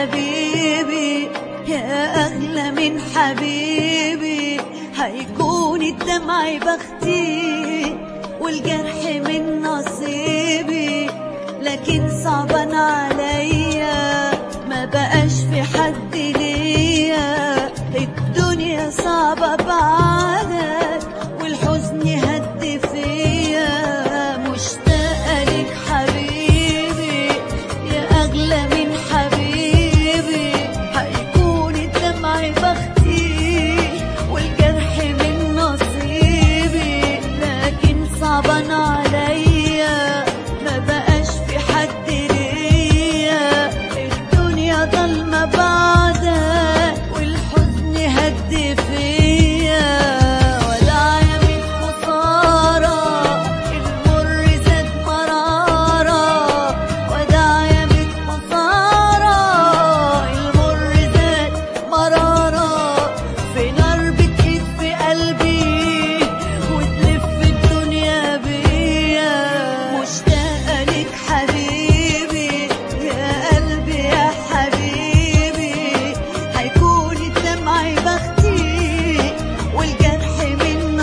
حبيبي يا أغلى من حبيبي هيكون الدمع بختي والجرح من نصيبي لكن صعبان عليا ما بقاش في حد ليا الدنيا صعبة بعدك والحزن هد فيا مشتاقة لك حبيبي يا أغلى من حبيبي هيكون الدمع بختي والجرح من نصيبي لكن صعبان عليا ما بقاش في حد ليا الدنيا ضلمة بعدك والحزن هد فيا وداعية من خسارة المر زاد مرارة وداعية من خسارة المر زاد مرارة في نار بتقيد في قلبي وتلف الدنيا بيا مشتاقة لك حبيبي يا قلبي يا حبيبي هيكون الدمع بختي والجرح من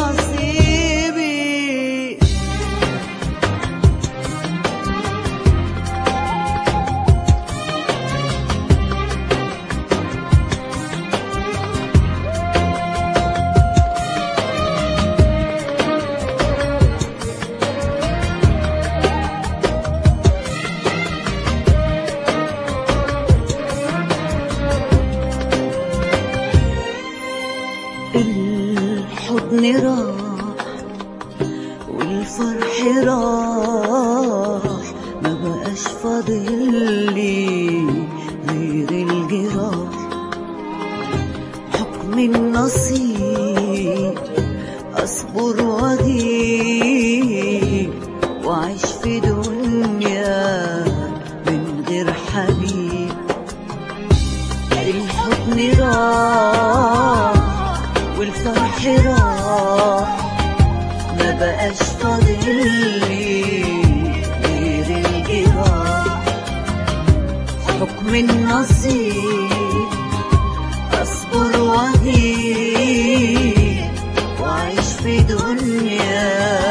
نصيبي الحضن راح والفرح راح ما بقاش فاضل لي غير الجراح حكم النصيب اصبر واغيب واعيش في دنيا من غير حبيب الحضن راح والفرح راح ما بقاش فاضل لي غير الجراح حكم النصيب اصبر واغيب واعيش في دنيا